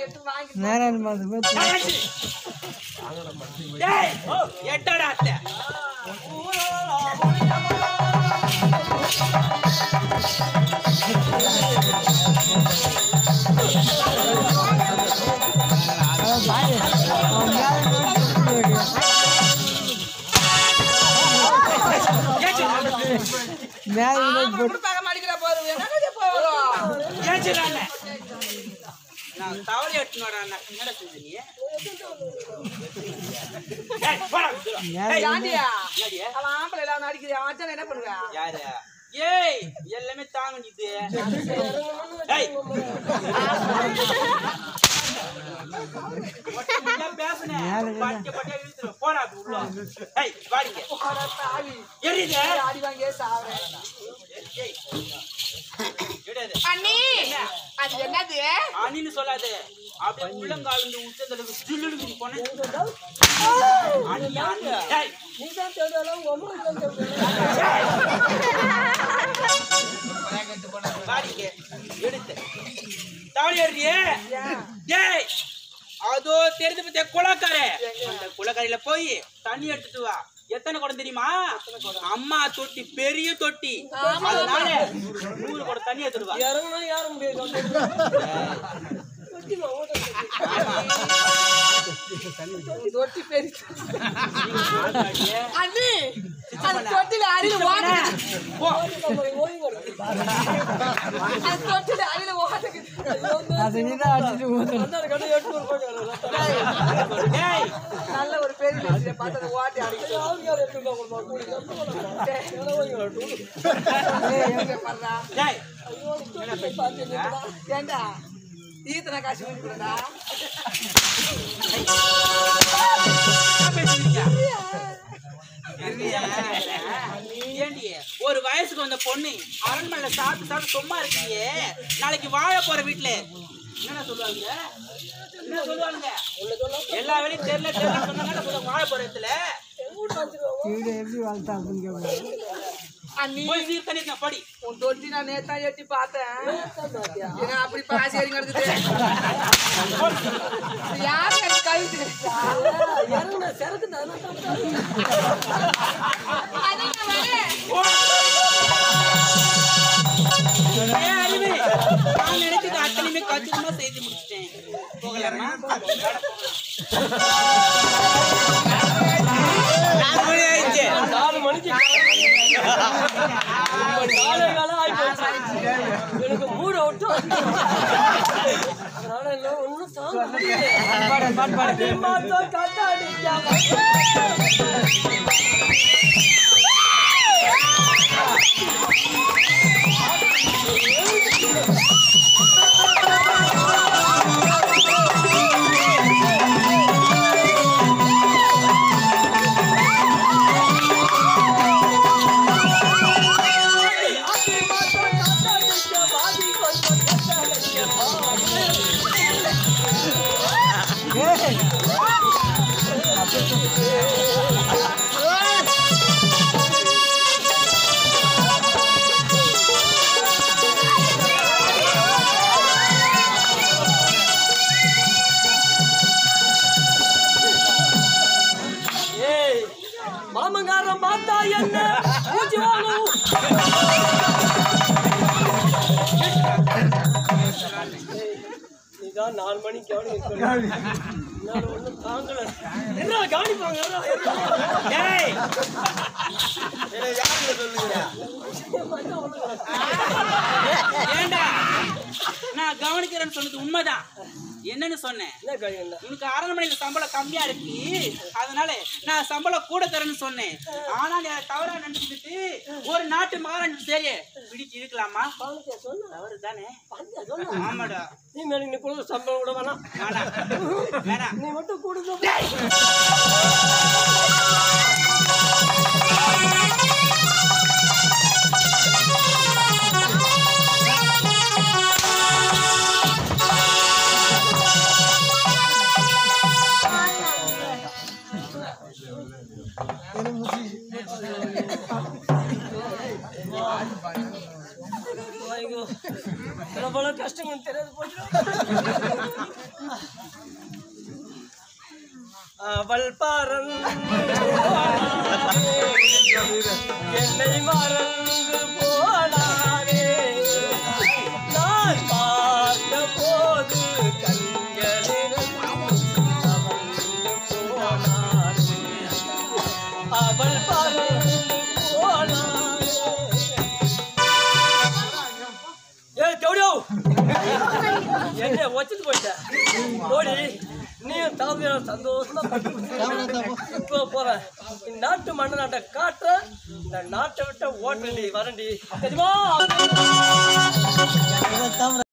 எடுத்து வாங்கி நேரம் அது போய் டேய் எட்டடா அத்தை மேலே ஆமா கொடுப்பாங்க மாடிக்கிற பாரு என்ன போறோம் ஏச்சுறானே நான் தவளை எடுத்துன்னு வரேன் என்னடா செஞ்ச நீ ஏய், போடா, தூரம். ஏய், ஏண்டியா என்னடியே? அவன் ஆம்பளை எல்லாம் நடிக்கிறேன் அவன் என்ன பண்ணுவேன் யாரு ஏய் எல்லாமே தாங்க இது ஏய் ஒட்டுமையா பேசுனேன். பட்டிய பட்டியா இழுத்துருவேன். போடா அது உள்ள. ஏய், வாடிங்க. எரியுது. அடி வாங்கி சாவறேன் ஏய். எடு அது. அண்ணி அது என்னது அணின்னு சொல்லாத அப்படியே உள்ளங்கால் இருந்து உச்சந்தலை ஜில்லுன்னு குதி போனேன். அணி, அணி. ஏய், வாடிங்க. எடுத்து. தவளை ஏறுறியே? டேய், அதோ தெரிஞ்சு பத்தியா குளக்கரை அந்த குளக்கரையில போய் தண்ணி எடுத்துட்டு வா எத்தனை குடம் தெரியுமா அம்மா தொட்டி பெரிய தொட்டி அதனால நூறு குடம் தண்ணி எடுத்துட்டு வா தொட்டி பெரிய நீங்க குளக்கரையே. அண்ணி அந்த தொட்டில அடியில ஓடுது போ. அந்த தொட்டில அடியில ஓடுது அது நீ தான் அடிச்சுட்டு ஊற்றணும் டேய், நல்ல ஒரு பெரிய மனுஷனை பார்த்து அதை ஓட்டி அடிக்கிறது பண்றா டேய். என்ன பேசுறீங்க? ஏண்டா ஈத்தனை காசு வாங்கி கொடுடா என்ன பேசுறீங்க? ஏண்டி ஒரு வயசுக்கு வந்த பொண்ணு அரண்மனையில சாப்பிட்டு சாப்பிட்டு சும்மா இருக்கியே நாளைக்கு வாழ போற வீட்டுல என்ன சொல்லுவாங்க என்ன சொல்லுவாங்க எல்லா வேலையும் தெரியல தெரியல சொன்னாங்க சொல்லுவாங்க வாழ போற இடத்துல வீடு எப்படி வளர்த்தா அப்படின்னு கேட்பாங்க அண்ணி போய் சீர் தண்ணி இருக்கேன், படி உன் தொட்டி நான் நேத்தா எட்டி பார்த்தேன் ஏன்னா அப்படி பாசி எறிங்க இருக்குது யாரு எனக்கு கழுத்து ஏய், அறிவு, நான் நினைச்சது அத்தனையுமே கச்சிதமா செய்து முடிச்சிட்டேன் போகலாமா நாலு மணி ஆயிடுச்சு நாலு மணிக்கு நாலே காலம் ஆயிப்போச்சு. எனக்கு மூட விட்டு அதனால எல்லாம் ஒண்ணும் தாங்க முடியல. அடி மாத்தம் காத்தாடிக்காம. அடி மாத்தம் காத்தாடிக்காம. ஆதி கொஞ்சம் ஏய் மாமங்காரன் பார்த்தா என்ன மூச்சு வாங்கும் நீதான் நாலு மணிக்கு கவனி என்னால ஒண்ணும் தாங்கல என்ன கவனிப்பாங்க ஏய் ஏண்டா நான் கவனிக்கிறேன்னு சொன்னது உண்மைதான் என்னன்னு சொன்னேன் என்ன கழிவு உனக்கு அரண்மனையில சம்பளம் கம்மியா இருக்கு அதனால நான் சம்பளம் கூட தரேன்னு சொன்னேன் ஆனா நீ அதை தவறா நினைச்சுக்கிட்டு ஒரு நாட்டு மகாராணி சரி பிடிச்சு இருக்கலாமா தவறு தானே ஆமாடா நீ மேல நீ கூட சம்பளம் கூட வேணாம் வேணாம் வேணாம் நீ மட்டும் கொடுத்து ஐயோ எவ்வளவு கஷ்டங்கள் தெரியாது போச்சு அவள் பறந்து போனாளே. என்னை மறந்து போனாரே நான் பார்த்த போது கண்களிரண்டு கவர்ந்து போனாரே அவள் பறந்து போனாரே ஏய் கவுடியோ என்ன வச்சுட்டு போயிட்ட ஓடி நீயும் தாமிரம் சந்தோஷமா இப்போ போறேன் இந்த நாட்டு மண்ணை நாட்டை காட்டுற இந்த நாட்டை விட்ட ஓட்டண்டி வரண்டி தெரியுமா